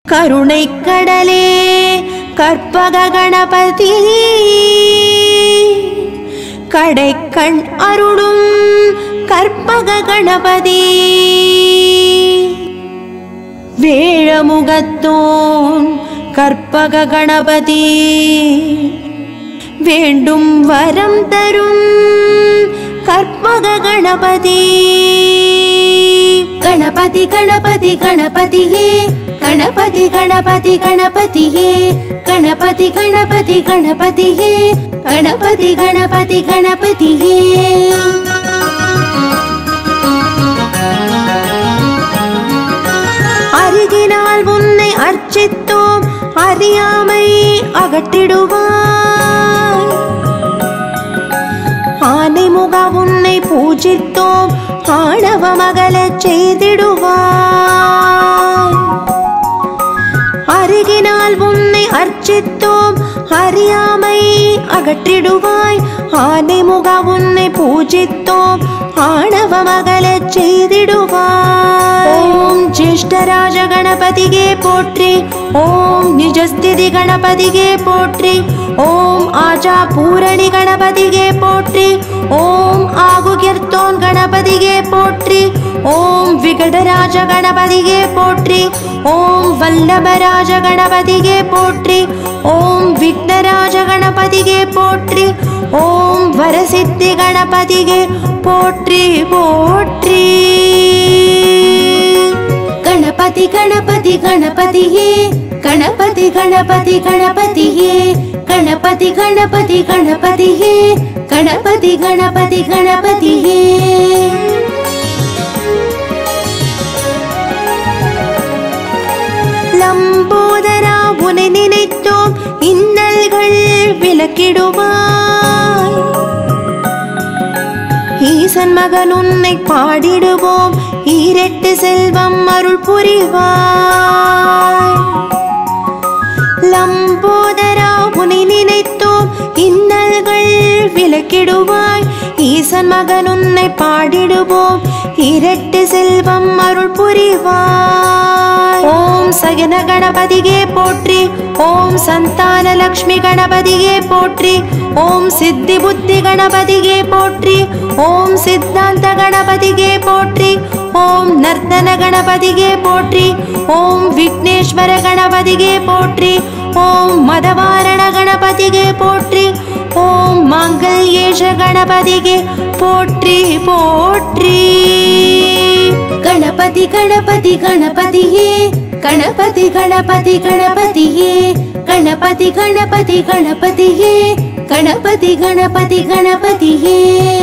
கருணை கடலே கற்பக கணபதி கடைக்கண் அருளும் கற்பக கணபதி வேழமுகத்தோன் கற்பக கணபதி வேண்டும் வரம் தரும் கற்பக கணபதி ಗಣಪತಿ ಗಣಪತಿ ಗಣಪತಿಯೇ ಗಣಪತಿ ಗಣಪತಿ ಗಣಪತಿಯೇ ಗಣಪತಿ ಗಣಪತಿ ಗಣಪತಿಯೇ ಗಣಪತಿ ಗಣಪತಿ ಗಣಪತಿಯೇ அருகினால் உன்னை அர்ச்சித்தோம் அறியாமை அகற்றிடுவாய் ஆனை முக உன்னை பூஜித்தோம் ஆணவ மகளச் செய்திடுவாய் அருகினால் உன்னை அர்ச்சித்தோம் அறியாமை அகற்றிடுவாய் ஆனை முக உன்னை பூஜித்தோம் ஆணவ மகளச் செய்திடுவாய் ஓம் ஜேஷ்டராஜ கணபதியே போற்றி ஓம் நிஜஸ்திதி கணபதியே போற்றி ஓம் ஆஜா பூரணி கணபதியே போற்றி ஓம் ஆகுகிர்த்தோன் கணபதியே போற்றி ஓம் விகடராஜ கணபதியே போற்றி ஓம் வல்லபராஜ கணபதியே போற்றி ஓம் விக்னராஜ கணபதியே போற்றி ஓம் வரசித்தி கணபதியே போற்றி போற்றி ಗಣಪತಿ ಗಣಪತಿ ಗಣಪತಿಯೇ ಗಣಪತಿ ಗಣಪತಿ ಗಣಪತಿಯೇ ಗಣಪತಿ ಗಣಪತಿ ಗಣಪತಿಯೇ ಗಣಪತಿ ಗಣಪತಿ ಗಣಪತಿಯೇ லம்போதரா உன்னை நினைத்தோம் இன்னல்கள் விலக்கிடுவாய் ஈசன் மகன் உன்னை பாடிடுவோம் ஈரெட்டு செல்வம் அருள் புரிவாய் லம்போதரா உன்னை நினைத்தோம் இன்னல்கள் விலக்கிடுவாய் ஈசன் மகன் உன்னை பாடிடுவோம் இரட்டு செல்வம் அருள் புரிவாய் ஓம் சகன கணபதியே போற்றி ஓம் சந்தான லக்ஷ்மி கணபதியே போற்றி ஓம் சித்தி புத்தி கணபதியே போற்றி ஓம் சித்தாந்த கணபதியே போற்றி ஓம் நர்த்தன கணபதியே போற்றி ஓம் விக்னேஸ்வர கணபதியே போற்றி ஓம் மதவாரண கணபதியே போற்றி ஓம் மங்கல்யேஷ கணபதியே போற்றி போற்றி ಗಣಪತಿ ಗಣಪತಿ ಗಣಪತಿಯೇ ಗಣಪತಿ ಗಣಪತಿ ಗಣಪತಿಯೇ ಗಣಪತಿ ಗಣಪತಿ ಗಣಪತಿಯೇ ಗಣಪತಿ ಗಣಪತಿ ಗಣಪತಿಯೇ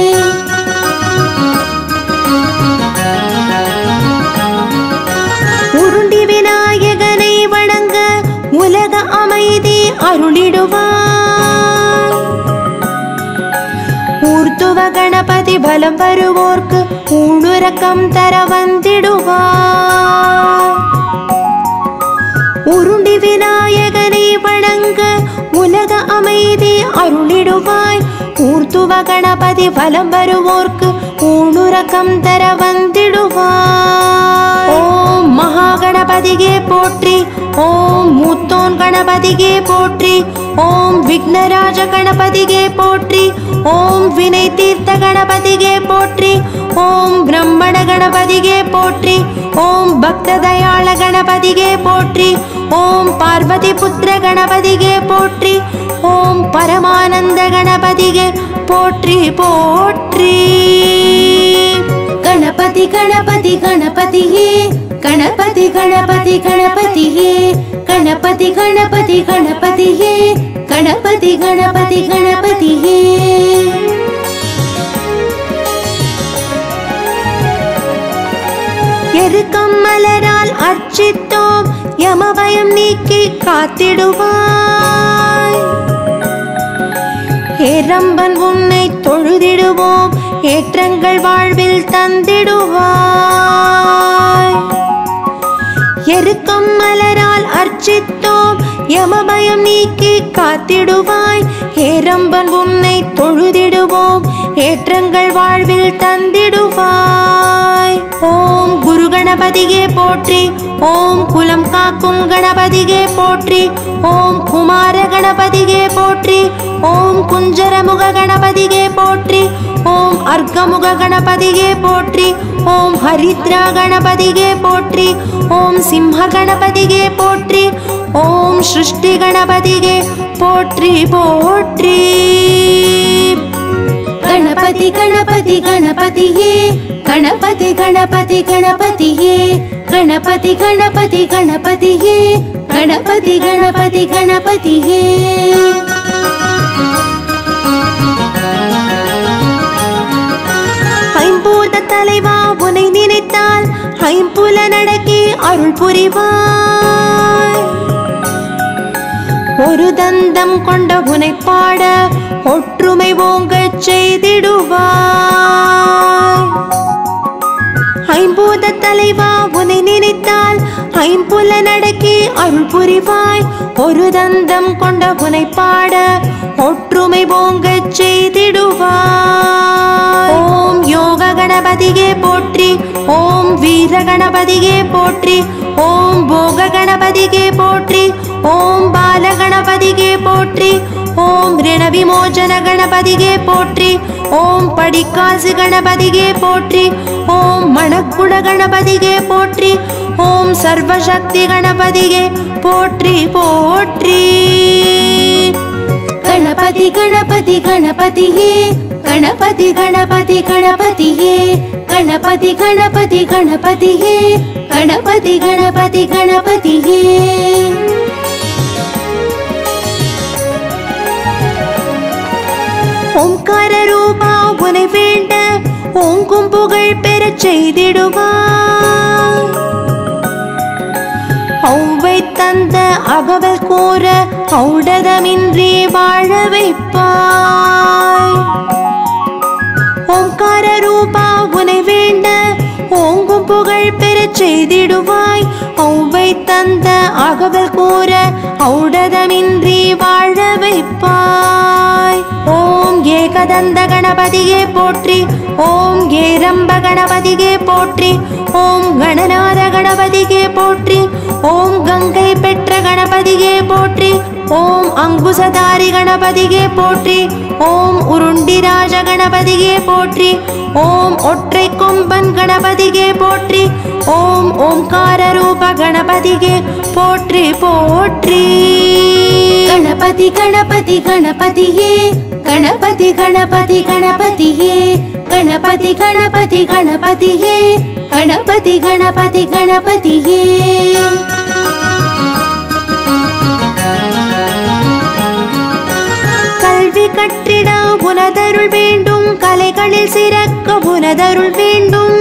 உருண்டி விநாயகனை வணங்க உலக அமைதி அருளிடுவாய் ஊர்த்துவ கணபதி பலம் வருவோர்க்கு ஊணுரக்கம் தர வந்திடுவாய் உருண்டி விநாயகனை வணங்க உலக அமைதி அருளிடுவாய் ஊர்த்துவ கணபதி பலம் வருவோர்க்கு ஊணுரக்கம் தர வந்திடுவாய் ஓம் மகா கணபதியே போற்றி ஓம் மூத்தோன் கணபதியே போற்றி ஓம் விக்னராஜ கணபதியே போற்றி ஓம் வினை தீர்த்த கணபதியே போற்றி ஓம் பிரம்மண கணபதியே போற்றி ஓம் பக்த தயாள கணபதியே போற்றி ஓம் பார்வதி புத்திர கணபதியே போற்றி ஓம் பரமானந்த கணபதியே போற்றி போற்றி ಗಣಪತಿ ಗಣಪತಿ ಗಣಪತಿಯೇ ಗಣಪತಿ ಗಣಪತಿ ಗಣಪತಿಯೇ ಗಣಪತಿ ಗಣಪತಿ ಗಣಪತಿಯೇ ಗಣಪತಿ ಗಣಪತಿ ಗಣಪತಿಯೇ எருக்கம் மலரால் அர்ச்சித்தோம் யமபயம் நீக்கி காத்திடுவாய் ஏரம்பன் உன்னை தொழுதிடுவோம் ஏற்றங்கள் வாழ்வில் தந்திடுவாய் எருக்கம் மலரால் அர்ச்சித்தோம் யமபயம் நீக்கி காத்திடுவாய் ஏரம்பன் உன்னை தொழுதிடுவோம் ஏற்றங்கள் வாழ்வில் தந்திடுவாய் ஓம் குரு கணபதியே போற்றி ஓம் குலம் காக்கும் கணபதியே போற்றி ஓம் குமார கணபதியே போற்றி ஓம் குஞ்சரமுக கணபதியே போற்றி ஓம் அர்க்கமுக கணபதியே போற்றி ஓம் ஹரித்ரா கணபதியே போற்றி ஓம் சிம்ம கணபதியே போற்றி ஓம் சிருஷ்டி கணபதியே போற்றி போற்றி गणपति गणपति गणपतिये गणपति गणपति गणपतिये गणपति गणपति गणपतिये गणपति गणपति गणपतिये ஐம்பூத தலைவா உனை நினைத்தால் ஐம்புல நடக்கி அருள் புரிவாய் ஒரு தந்தம் கொண்ட உனை பாட ஒற்றுமை ஓங்கச் செய்திடுவாய் ஐம்பூத தலைவா உனை நினைத்தால் ஐம்புல நடக்கி அருள் புரிவாய் ஒரு தந்தம் கொண்ட உனை பாட ஒற்றுமை ஓங்கச் செய்திடுவாய் ஓம் யோக கணபதியே போற்றி ஓம் வீர கணபதியே போற்றி ஓம் போக கணபதியே போற்றி ஓம் பால கணபதியே போற்றி ஓம் ரிண விமோச்சன கணபதியே போற்றி ஓம் படிக்காசு கணபதியே போற்றி ஓம் மணக்குட கணபதியே போற்றி ஓம் சர்வசக்தி கணபதியே போற்றி போற்றி गणपति गणपति गणपतिये गणपति गणपति गणपतिये गणपति गणपति गणपतिये गणपति गणपति गणपतिये ஓம்கார ரூபா உனை வேண்ட ஓங்கும் புகழ் பெறச் செய்திடுவாய் ஔவை தந்த அகவல் கூற ஔடதமின்றி வாழ வைப்பாய் ஓம்கார ரூபா உனை வேண்ட ஓங்கும் புகழ் பெறச் செய்திடுவாய் ஔவை தந்த அகவல் கூற ஔடதமின்றி வாழ வைப்பாய் ஓம் ஏகதந்த கணபதியே போற்றி ஓம் ஏரம்ப கணபதியே போற்றி ஓம் கணநாத கணபதியே போற்றி ஓம் கங்கை பெற்ற கணபதியே போற்றி ஓம் அங்குசதாரி கணபதியே போற்றி ஓம் உருண்டிராஜ கணபதியே போற்றி ஓம் ஒற்றை கொம்பன் கணபதியே போற்றி ஓம் ஓம்கார ரூப கணபதியே போற்றி போற்றி गणपति गणपति गणपतिये गणपति गणपति गणपतिये गणपति गणपति गणपतिये गणपति गणपति गणपतिये கல்வி கற்றிட உனதருள் வேண்டும் கலைகளில் சிறக்க உனதருள் வேண்டும்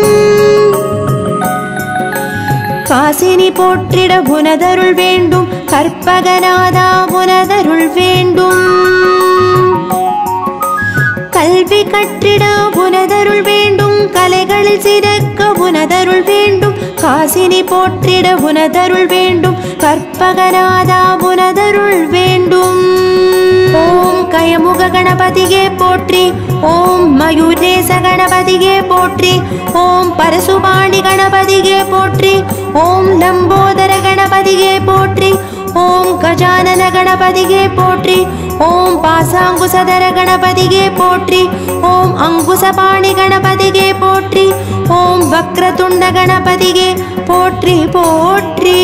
காசினி போற்றிட உனதருள் வேண்டும் கற்பகநாதா உனதருள் வேண்டும் கல்வி கற்றிட உனதருள் வேண்டும் கலைகளில் சிறக்க உனதருள் வேண்டும் காசினி போற்றிட உனதருள் வேண்டும் கற்பகநாதா உனதருள் வேண்டும் ஓம் கயமுக கணபதியே போற்றி ஓம் மயூரேச கணபதியே போற்றி ஓம் பரசுபாணி கணபதியே போற்றி ஓம் லம்போதர கணபதியே போற்றி ஓம் கஜானன கணபதியே போற்றி ஓம் பாசாங்குசதர கணபதியே போற்றி ஓம் அங்குசபாணி கணபதியே போற்றி ஓம் வக்ரதுண்ட கணபதியே போற்றி போற்றி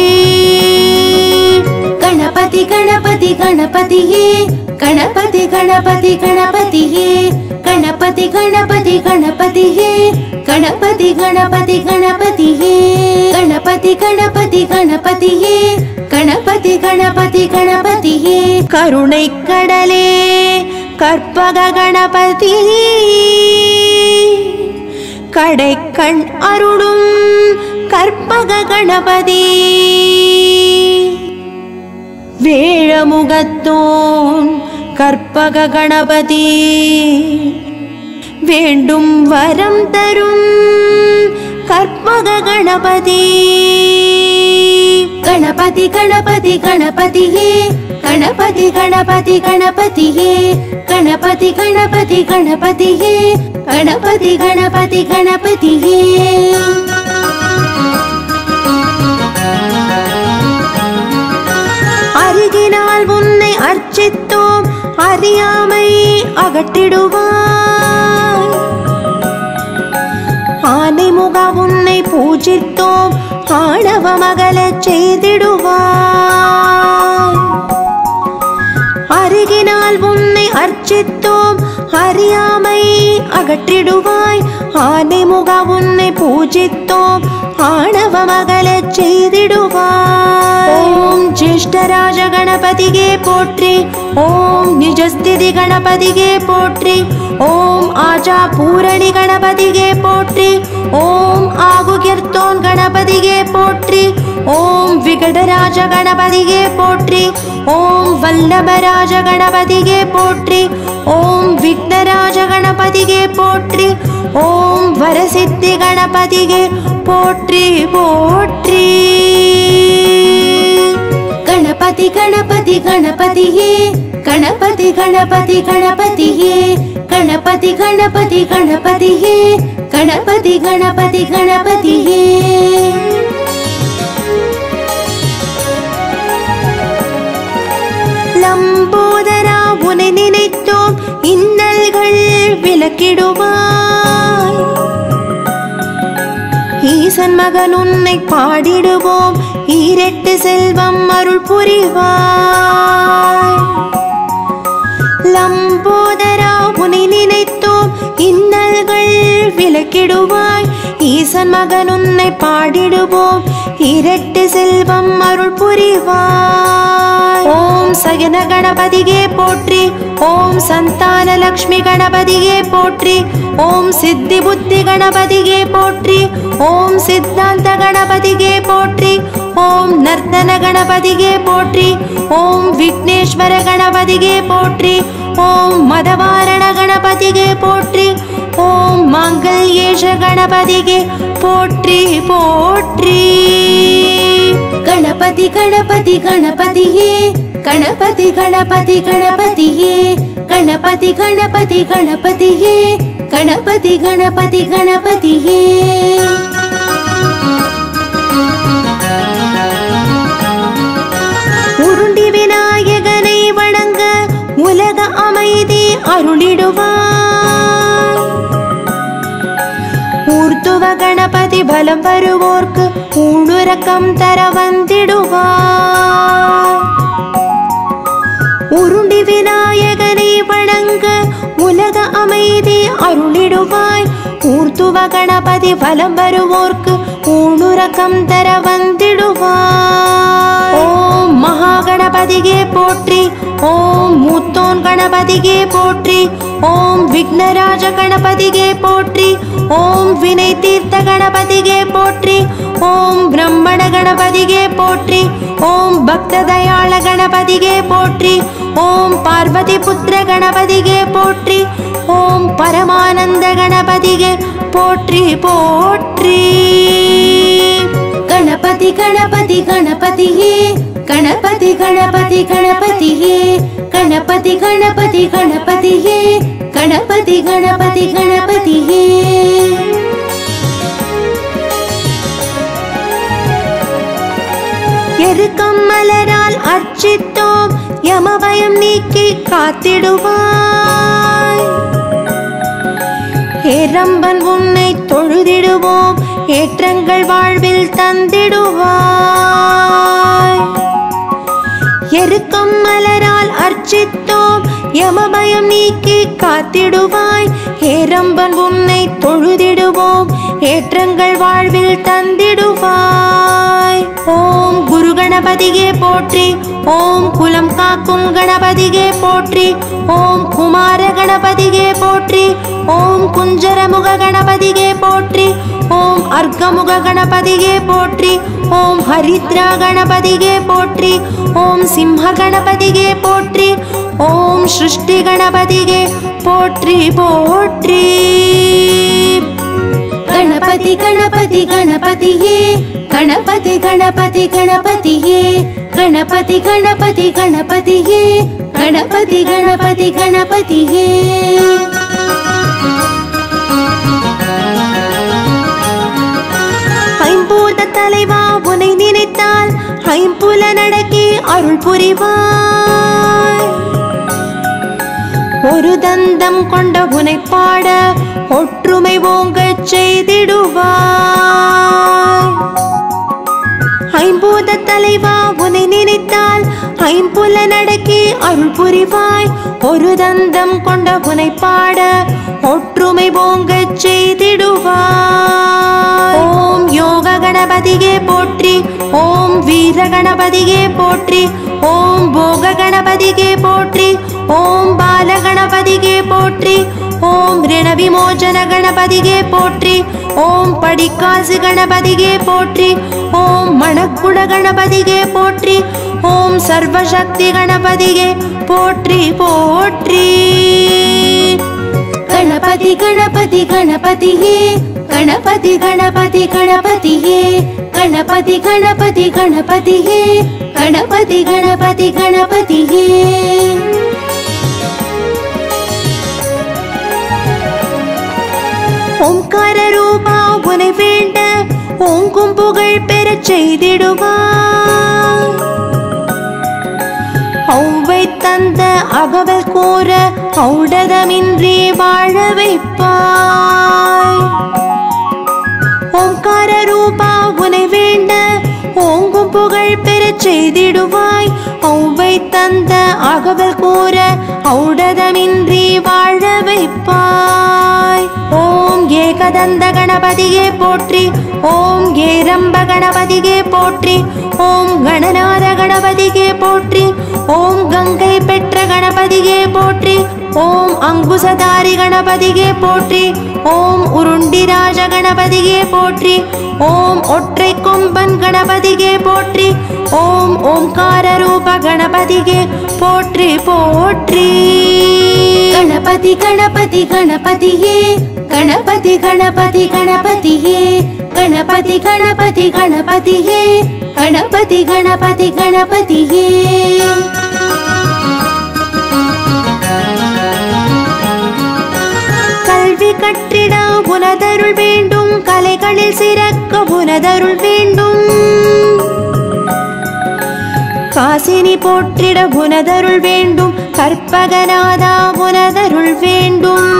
गणपति गणपति गणपतिये गणपति गणपति गणपतिये गणपति गणपति गणपतिये गणपति गणपति गणपतिये गणपति गणपति गणपतिये गणपति गणपति गणपतिये கருணை கடலே கற்பக கணபதி கடைக்கண் அருளும் கற்பக கணபதி வேழமுகத்தோன் கற்பக கணபதி வேண்டும் வரம் தரும் கற்பக கணபதி गणपति गणपति गणपतिये गणपति गणपति गणपतिये गणपति गणपति गणपतिये गणपति गणपति गणपतिये அருகினால் உன்னை அர்ச்சித்தோம் அறியாமை அகற்றிடுவாய் ஆனை முக உன்னை பூஜித்தோம் ஆணவ மகளச் செய்திடுவாய் அருகினால் உன்னை அர்ச்சித்தோம் அறியாமை அகற்றிடுவாய் ஆனை முக உன்னை பூஜித்தோம் ஆணவ மகளச் செய்திடுவாய் ஓம் ஜேஷ்டராஜ கணபதியே போற்றி ஓம் நிஜஸ்திதி கணபதியே போற்றி ஓம் ஆஜா பூரணி கணபதியே போற்றி ஓம் ஆகுகிர்த்தோன் கணபதியே போற்றி ஓம் விகடராஜ கணபதியே போற்றி ஓம் வல்லபராஜ கணபதியே போற்றி ஓம் விக்னராஜ கணபதியே போற்றி ஓம் வரசித்தி கணபதியே போற்றி போற்றி ಗಣಪತಿ ಗಣಪತಿ ಗಣಪತಿಯೇ ಗಣಪತಿ ಗಣಪತಿ ಗಣಪತಿಯೇ ಗಣಪತಿ ಗಣಪತಿ ಗಣಪತಿಯೇ ಗಣಪತಿ ಗಣಪತಿ ಗಣಪತಿಯೇ லம்போதரா உன்னை நினைத்தோம் இன்னல்கள் விலக்கிடுவாய் ஈசன் மகன் உன்னை பாடிடுவோம் ஈரெட்டு செல்வம் அருள் புரிவாய் லம்போதரா உன்னை நினைத்தோம் இன்னல்கள் விலக்கிடுவாய் ஈசன் மகன் உன்னை பாடிடுவோம் இரட்டு செல்வம் அருள் புரிவாய் ஓம் சகன கணபதியே போற்றி ஓம் சந்தான லக்ஷ்மி கணபதியே போற்றி ஓம் சித்தி புத்தி கணபதியே போற்றி ஓம் சித்தாந்த கணபதியே போற்றி ஓம் நர்த்தன கணபதியே போற்றி ஓம் விக்னேஸ்வர கணபதியே போற்றி ஓம் மதவாரண கணபதியே போற்றி ஓம் மங்கல்யேஷ கணபதியே போற்றி போற்றி ಗಣಪತಿ ಗಣಪತಿ ಗಣಪತಿಯೇ ಗಣಪತಿ ಗಣಪತಿ ಗಣಪತಿಯೇ ಗಣಪತಿ ಗಣಪತಿ ಗಣಪತಿಯೇ ಗಣಪತಿ ಗಣಪತಿ ಗಣಪತಿಯೇ உருண்டி விநாயகனை வணங்க உலக அமைதி அருளிடுவாய் ஊர்த்துவ கணபதி பலம் வருவோர்க்கு ஊடுரக்கம் தர வந்திடுவாய் உருண்டி விநாயகனை வணங்க உலக அமைதி அருளிடுவாய் ஊர்த்துவ கணபதி பலம் வருவோர்க்கு ஊணுரக்கம் தர வந்திடுவாய் ஓம் மகா கணபதியே போற்றி ஓம் மூத்தோன் கணபதியே போற்றி ஓம் விக்னராஜ கணபதியே போற்றி ஓம் வினை தீர்த்த கணபதியே போற்றி ஓம் பிரம்மண கணபதியே போற்றி ஓம் பக்த தயாள கணபதியே போற்றி ஓம் பார்வதி புத்திர கணபதியே போற்றி ஓம் பரமானந்த கணபதியே போற்றி போற்றி ಗಣಪತಿ ಗಣಪತಿ ಗಣಪತಿಯೇ ಗಣಪತಿ ಗಣಪತಿ ಗಣಪತಿಯೇ ಗಣಪತಿ ಗಣಪತಿ ಗಣಪತಿಯೇ ಗಣಪತಿ ಗಣಪತಿ ಗಣಪತಿಯೇ எருக்கம் மலரால் அர்ச்சித்தோம் யமபயம் நீக்கி காத்திடுவாய் ஏரம்பன் உன்னை தொழுதிடுவோம் ஏற்றங்கள் வாழ்வில் தந்திடுவாய் எருக்கம் மலரால் அர்ச்சித்தோம் யமபயம் நீக்கி காத்திடுவாய் ஏரம்பன் உன்னை தொழுதிடுவோம் ஏற்றங்கள் வாழ்வில் தந்திடுவாய் ஓம் குரு கணபதியே போற்றி ஓம் குலம் காக்கும் கணபதியே போற்றி ஓம் குமார கணபதியே போற்றி ஓம் குஞ்சரமுக கணபதியே போற்றி ஓம் அர்க்கமுக கணபதியே போற்றி ஓம் ஹரித்ரா கணபதியே போற்றி ஓம் சிம்ஹ கணபதியே போற்றி ஓம் சிருஷ்டி கணபதியே போற்றி போற்றி ಗಣಪತಿ ಗಣಪತಿ ಗಣಪತಿಯೇ ಗಣಪತಿ ಗಣಪತಿ ಗಣಪತಿಯೇ ಗಣಪತಿ ಗಣಪತಿ ಗಣಪತಿಯೇ ಗಣಪತಿ ಗಣಪತಿ ಗಣಪತಿಯೇ ஐம்பூத தலைவா உனை நினைத்தால் ஐம்புல நடக்கி அருள் புரிவாய் ஒரு தந்தம் கொண்ட உனை பாட ஒற்றுமை ஓங்கச் செய்திடுவாய் ஐம்பூத தலைவா உன்னை நினைத்தால் ஐம்புல நடக்கி அருள் புரிவாய் ஒரு தந்தம் கொண்ட உனை பாட ஒற்றுமை ஓங்கச் செய்திடுவாய் ஓம் யோக கணபதியே போற்றி ஓம் வீர கணபதியே போற்றி ஓம் போக கணபதியே போற்றி ஓம் பால கணபதியே போற்றி ஓம் ரிண விமோச்சன கணபதியே போற்றி ஓம் படிக்காசு கணபதியே போற்றி ஓம் மணக்குட கணபதியே போற்றி ஓம் சர்வசக்தி கணபதியே போற்றி போற்றி गणपति गणपति गणपतिये गणपति गणपति गणपतिये गणपति गणपति गणपतिये गणपति गणपति गणपतिये ஓம்கார ரூபா உனை வேண்ட ஓங்கும் புகழ் பெறச் செய்திடுவாய் ஔவை தந்த அகவல் கூற ஔடதமின்றி வாழ வைப்பாய் ஓம்கார ரூபா உனை வேண்ட ஓங்கும் புகழ் பெறச் செய்திடுவாய் ஔவை தந்த அகவல் கூற ஔடதமின்றி வாழ வைப்பாய் ஓம் ஏகதந்த கணபதியே போற்றி ஓம் ஏரம்ப கணபதியே போற்றி ஓம் கணநாத கணபதியே போற்றி ஓம் கங்கை பெற்ற கணபதியே போற்றி ஓம் அங்குசதாரி கணபதியே போற்றி ஓம் உருண்டிராஜ கணபதியே போற்றி ஓம் ஒற்றை கொம்பன் கணபதியே போற்றி ஓம் ஓம்கார ரூப கணபதியே போற்றி போற்றி गणपति गणपति गणपतिये गणपति गणपति गणपतिये गणपति गणपति गणपतिये गणपति गणपति गणपतिये கல்வி கற்றிட உனதருள் வேண்டும் கலைகளில் சிறக்க உனதருள் வேண்டும் காசினி போற்றிட உனதருள் வேண்டும் கற்பகநாதா உனதருள் வேண்டும்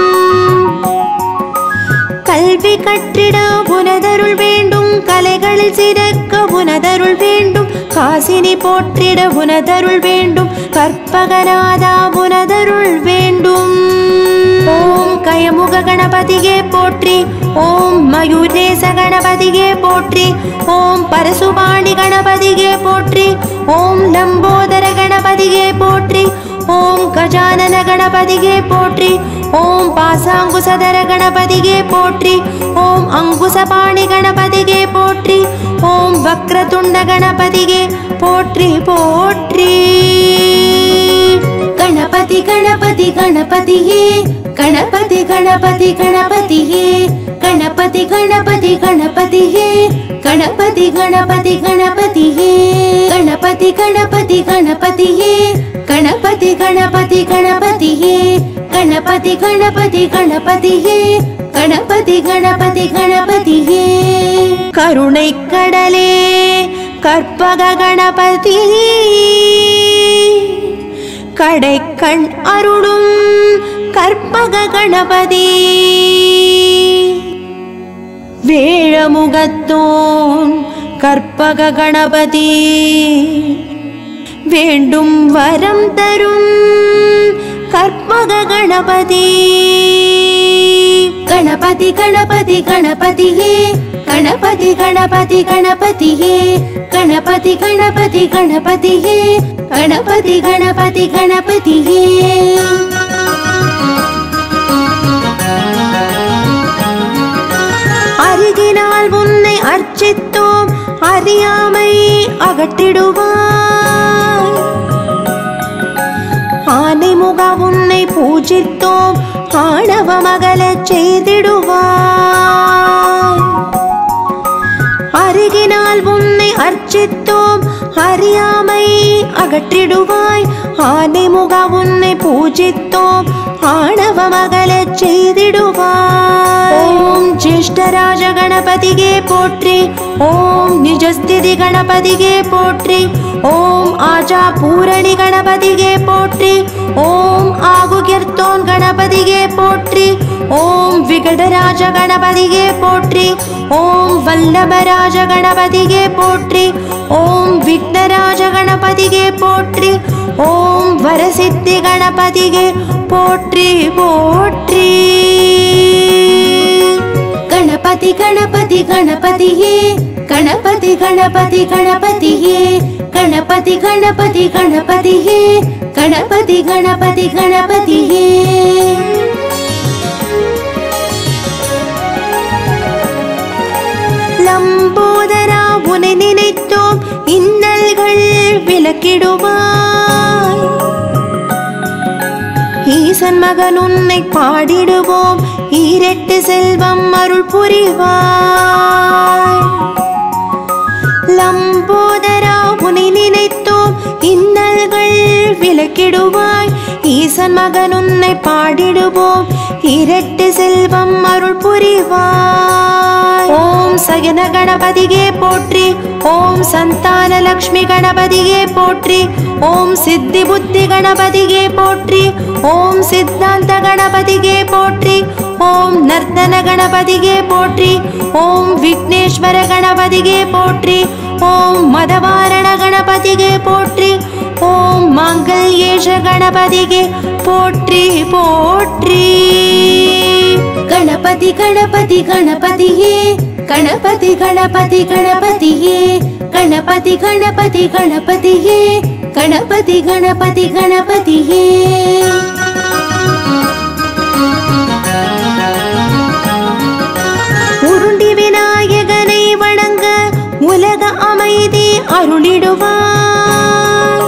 கல்வி கற்றிட உனதருள் வேண்டும் கலைகளில் சிறக்க உனதருள் வேண்டும் காசினி போற்றிட உனதருள் வேண்டும் கற்பகநாதா உனதருள் வேண்டும் ஓம் கயமுக கணபதியே போற்றி ஓம் மயூரேச கணபதியே போற்றி ஓம் பரசுபாணி கணபதியே போற்றி ஓம் லம்போதர கணபதியே போற்றி ஓம் கஜானன கணபதியே போற்றி ஓம் பாசாங்குசதர கணபதியே போற்றி ஓம் அங்குசபாணி கணபதியே போற்றி ஓம் வக்ரதுண்ட கணபதியே போற்றி போற்றி गणपति गणपति गणपतिये गणपति गणपति गणपतिये गणपति गणपति गणपतिये गणपति गणपति गणपतिये गणपति गणपति गणपतिये गणपति गणपति गणपतिये गणपति गणपति गणपतिये गणपति गणपति गणपतिये கருணை கடலே கற்பக கணபதி கடைக்கண் அருளும் கற்பக கணபதி வேழமுகத்தோன் கற்பக கணபதி வேண்டும் வரம் தரும் கற்பக கணபதி गणपति गणपति गणपतिये गणपति गणपति गणपतिये गणपति गणपति गणपतिये गणपति गणपति गणपतिये அருகினால் உன்னை அர்ச்சித்தோம் அறியாமை அகற்றிடுவாய் ஆனை முக உன்னை பூஜித்தோம் ஆணவ மகளச் செய்திடுவாய் அருகினால் உன்னை அர்ச்சித்தோம் அறியாமை அகற்றிடுவாய் ஆனை முகா உன்னை பூஜித்தோம் ஆணவ மகளச் செய்திடுவாய் ஓம் ஜேஷ்டராஜ கணபதியே போற்றி ஓம் நிஜஸ்திதி கணபதியே போற்றி ஓம் ஆஜா பூரணி கணபதியே போற்றி ஓம் ஆகுகிர்த்தோன் கணபதியே போற்றி ஓம் விகடராஜ கணபதியே போற்றி ஓம் வல்லபராஜ கணபதியே போற்றி ஓம் விக்னராஜ கணபதியே போற்றி ஓம் வரசித்தி கணபதியே போற்றி போற்றி ಗಣಪತಿ ಗಣಪತಿ ಗಣಪತಿಯೇ ಗಣಪತಿ ಗಣಪತಿ ಗಣಪತಿಯೇ ಗಣಪತಿ ಗಣಪತಿ ಗಣಪತಿಯೇ ಗಣಪತಿ ಗಣಪತಿ ಗಣಪತಿಯೇ லம்போதரா உனை நினைத்தோம் இன்னல்கள் விலக்கிடுவாய் ஈசன் மகன் உன்னை பாடிடுவோம் ஈரெட்டு செல்வம் அருள் புரிவாய் லம்போதரா உனை நினைத்தோம் இன்னல்கள் விலக்கிடுவாய் ஈசன் மகன் உன்னை பாடிடுவோம் இரட்டு செல்வம் அருள் புரிவாய் ஓம் சயன கணபதியே போற்றி ஓம் சந்தான லக்ஷ்மி கணபதியே போற்றி ஓம் சித்தி புத்தி கணபதியே போற்றி ஓம் சித்தாந்த கணபதியே போற்றி ஓம் நர்த்தன கணபதியே போற்றி ஓம் விக்னேஸ்வர கணபதியே போற்றி ஓம் மதவாரண கணபதியே போற்றி ஓம் மாங்கல்யேஷ கணபதியே போற்றி போற்றி ಗಣಪತಿ ಗಣಪತಿ ಗಣಪತಿಯೇ ಗಣಪತಿ ಗಣಪತಿ ಗಣಪತಿಯೇ ಗಣಪತಿ ಗಣಪತಿ ಗಣಪತಿಯೇ ಗಣಪತಿ ಗಣಪತಿ ಗಣಪತಿಯೇ உருண்டி விநாயகனை வணங்க உலக அமைதி அருளிடுவாய்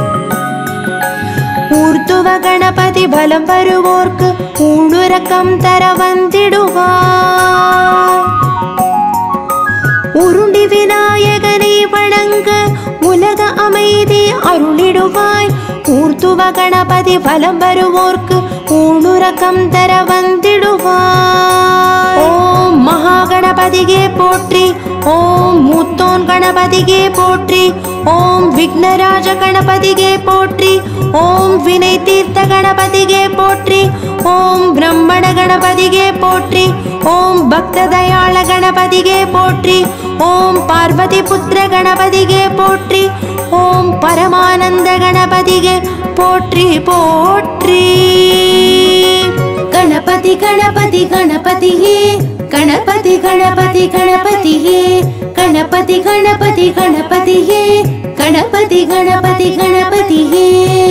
ஊர்த்துவ கணபதி பலம் வருவோர்க்கு ஊழுறக்கம் தர வந்திடுவாய் உருண்டி விநாயகனை வணங்க உலக அமைதி அருளிடுவாய் ஊர்த்துவ கணபதி பலம் வருவோர்க்கு ஊணுரகம் தர வந்திடுவாய் ஓம் மகா கணபதியே போற்றி ஓம் மூத்தோன் கணபதியே போற்றி ஓம் விக்னராஜ கணபதியே போற்றி ஓம் வினை தீர்த்த கணபதியே போற்றி ஓம் பிரம்மண கணபதியே போற்றி ஓம் பக்த தயாள கணபதியே போற்றி ஓம் பார்வதி புத்திர கணபதியே போற்றி ஓம் பரமானந்த கணபதியே போற்றி போற்றி ಗಣಪತಿ ಗಣಪತಿ ಗಣಪತಿಯೇ ಗಣಪತಿ ಗಣಪತಿ ಗಣಪತಿಯೇ ಗಣಪತಿ ಗಣಪತಿ ಗಣಪತಿಯೇ ಗಣಪತಿ ಗಣಪತಿ ಗಣಪತಿಯೇ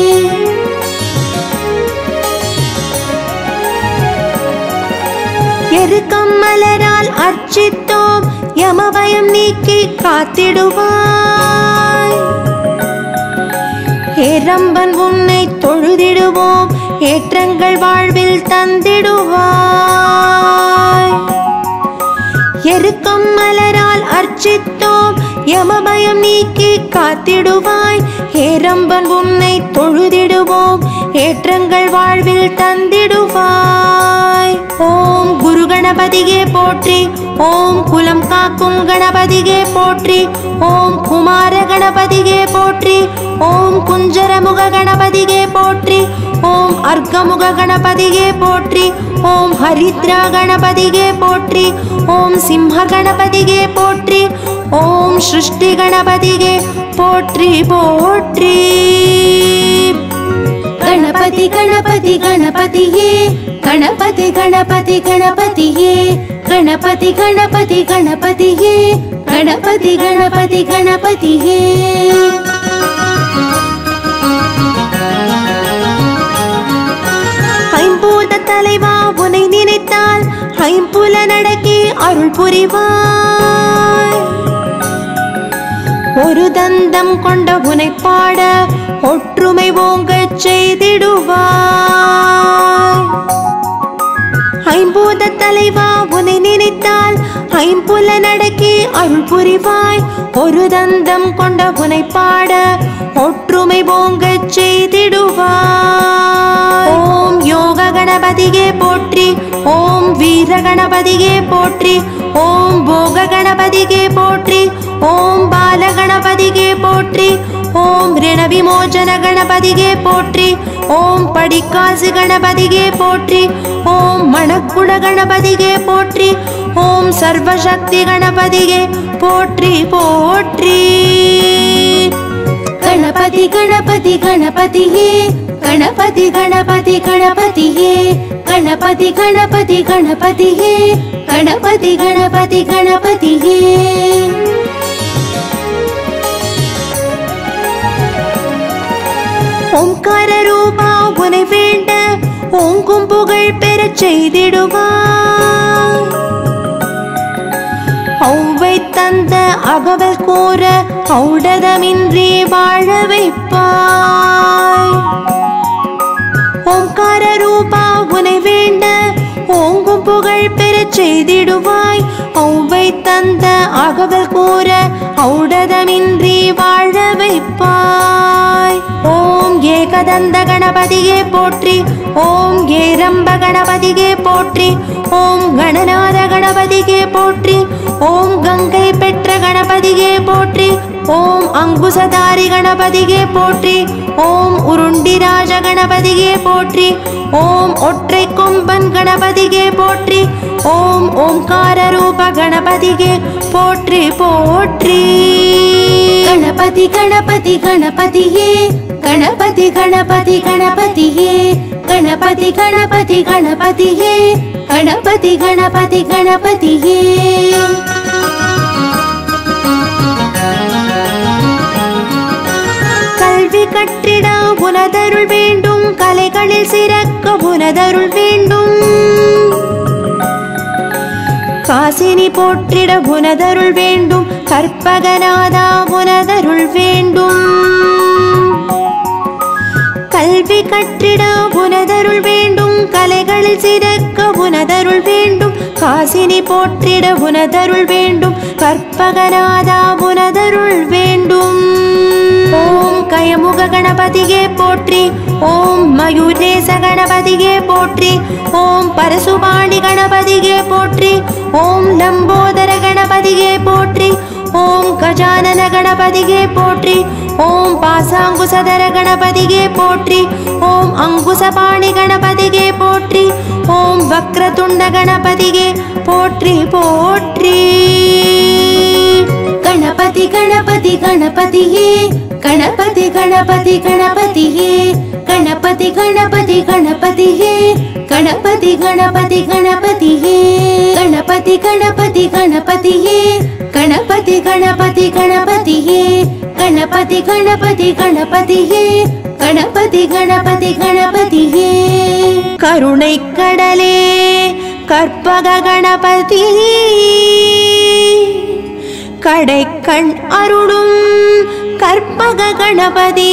எருக்கம் மலரால் அர்ச்சித்தோம் யமபயம் நீக்கி காத்திடுவாய் ஏரம்பன் உன்னை தொழுதிடுவோம் ஏற்றங்கள் வாழ்வில் தந்திடுவாய் எருக்கம் மலரால் அர்ச்சித்தோம் யமபயம் நீக்கி காத்திடுவாய் ஏரம்பன் உன்னை தொழுதிடுவோம் ஏற்றங்கள் வாழ்வில் தந்திடுவாய் ஓம் குரு கணபதியே போற்றி ஓம் குலம் காக்கும் கணபதியே போற்றி ஓம் குமார கணபதியே போற்றி ஓம் குஞ்சரமுக கணபதியே போற்றி ஓம் அர்க்கமுக கணபதியே போற்றி ஓம் ஹரித்ரா கணபதியே போற்றி ஓம் சிம்ம கணபதியே போற்றி ஓம் சிருஷ்டி கணபதியே போற்றி போற்றி ಗಣಪತಿ ಗಣಪತಿ ಗಣಪತಿಯೇ ಗಣಪತಿ ಗಣಪತಿ ಗಣಪತಿಯೇ ಗಣಪತಿ ಗಣಪತಿ ಗಣಪತಿಯೇ ಗಣಪತಿ ಗಣಪತಿ ಗಣಪತಿಯೇ ஐம்பூத தலைவா உனை நினைத்தால் ஐம்புல நடக்கி அருள் புரிவாய் ஒரு தந்தம் கொண்ட உனை பாட ஒற்றுமை ஓங்கச் செய்திடுவாய் ஐம்பூத தலைவா உனை நினைத்தால் ஐம்புல நடக்கி அருள் புரிவாய் ஒரு தந்தம் கொண்ட உனை பாட ஒற்றுமை ஓங்கச் செய்திடுவாய் கணபதியே போற்றி ஓம் போக கணபதியே போற்றி ஓம் பால கணபதியே போற்றி ஓம் ரிண விமோச்சன கணபதியே போற்றி ஓம் படிக்காசு கணபதியே போற்றி ஓம் மணக்குட கணபதியே போற்றி ஓம் சர்வசக்தி கணபதியே போற்றி போற்றி गणपति गणपति गणपतिये गणपति गणपति गणपतिये गणपति गणपति गणपतिये गणपति गणपति गणपतिये ஓம்கார ரூபா உனை வேண்ட ஓங்கும் புகழ் பெறச் செய்திடுவாய் ஔவை தந்த அகவல் கூற ஔடதமின்றி வாழ வைப்பாய் ஓம்கார ரூபா உனை வேண்ட ஓங்கும் புகழ் பெறச் செய்திடுவாய் ஔவை தந்த அகவல் கூற ஔடதமின்றி வாழ வைப்பாய் ஓம் ஏகதந்த கணபதியே போற்றி ஓம் ஏரம்ப கணபதியே போற்றி ஓம் கணநாத கணபதியே போற்றி ஓம் கங்கை பெற்ற கணபதியே போற்றி ஓம் அங்குசதாரி கணபதியே போற்றி ஓம் உருண்டிராஜ கணபதியே போற்றி ஓம் ஒற்றை கொம்பன் கணபதியே போற்றி ஓம் ஓம்கார ரூப கணபதியே போற்றி போற்றி गणपति गणपति गणपतिये गणपति गणपति गणपतिये गणपति गणपति गणपतिये गणपति गणपति गणपतिये கல்வி கற்றிட உனதருள் வேண்டும் கலைகளில் சிறக்க உனதருள் வேண்டும் காசினி போற்றிட உனதருள் வேண்டும் கற்பகநாதா உனதருள் வேண்டும் கல்வி கற்றிட உனதருள் வேண்டும் கலைகளில் சிறக்க உனதருள் வேண்டும் காசினி போற்றிட உனதருள் வேண்டும் கற்பகநாதா உனதருள் வேண்டும் ஓம் கயமுக கணபதியே போற்றி ஓம் மயூரேச கணபதியே போற்றி ஓம் பரசுபாணி கணபதியே போற்றி ஓம் லம்போதர கணபதியே போற்றி ஓம் கஜானன கணபதியே போற்றி ஓம் பாசாங்குசதர கணபதியே போற்றி ஓம் அங்குசபாணி கணபதியே போற்றி ஓம் வக்ரதுண்ட கணபதியே போற்றி போற்றி गणपति गणपति गणपतिये गणपति गणपति गणपतिये गणपति गणपति गणपतिये गणपति गणपति गणपतिये गणपति गणपति गणपतिये गणपति गणपति गणपतिये गणपति गणपति गणपतिये गणपति गणपति गणपतिये கருணை கடலே கற்பக கணபதி கடைக்கண் அருளும் கற்பக கணபதி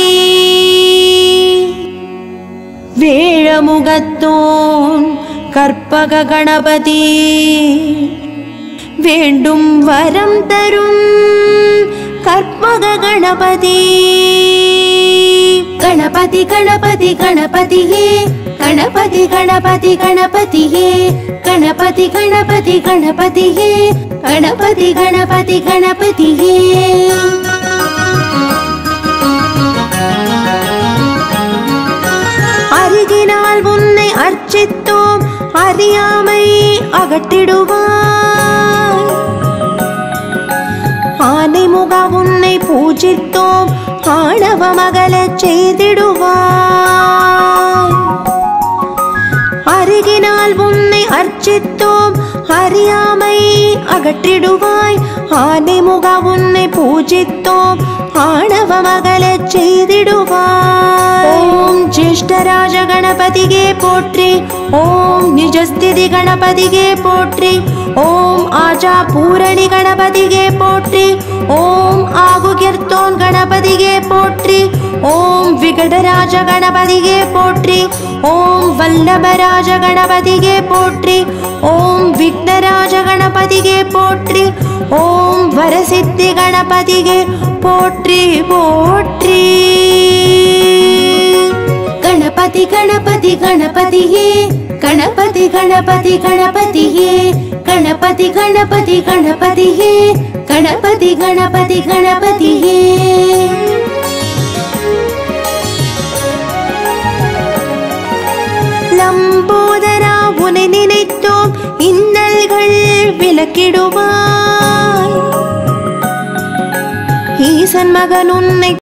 வேழமுகத்தோன் கற்பக கணபதி வேண்டும் வரம் தரும் கற்பக கணபதி गणपति गणपति गणपतिये गणपति गणपति गणपतिये गणपति गणपति गणपतिये गणपति गणपति गणपतिये அருகினால் உன்னை அர்ச்சித்தோம் அறியாமை அகற்றிடுவாய் ஆனை முக உன்னை பூஜித்தோம் ஆணவ மகளச் செய்திடுவாய் அருகினால் உன்னை அர்ச்சித்தோம் அறியாமை அகற்றிடுவாய் ஆனை முக உன்னை பூஜித்தோம் ஆணவ மகளச் செய்திடுவாய் ஓம் ஜேஷ்டராஜ கணபதியே போற்றி ஓம் நிஜஸ்திதி கணபதியே போற்றி ஓம் ஆஜா பூரணி கணபதியே போற்றி ஓம் ஆகுகிர்த்தோன் கணபதியே போற்றி ஓம் விகடராஜ கணபதியே போற்றி ஓம் வல்லபராஜ கணபதியே போற்றி ஓம் விக்னராஜ கணபதியே போற்றி ஓம் வரசித்தி கணபதியே போற்றி போற்றி गणपति गणपति गणपतिये गणपति गणपति गणपतिये கணபதி கணபதி கணபதியே கணபதி கணபதி கணபதியே லம்போதரா உனை நினைத்தோம் இன்னல்கள் விலக்கிடுவாய் ஈசன் மகன் உன்னை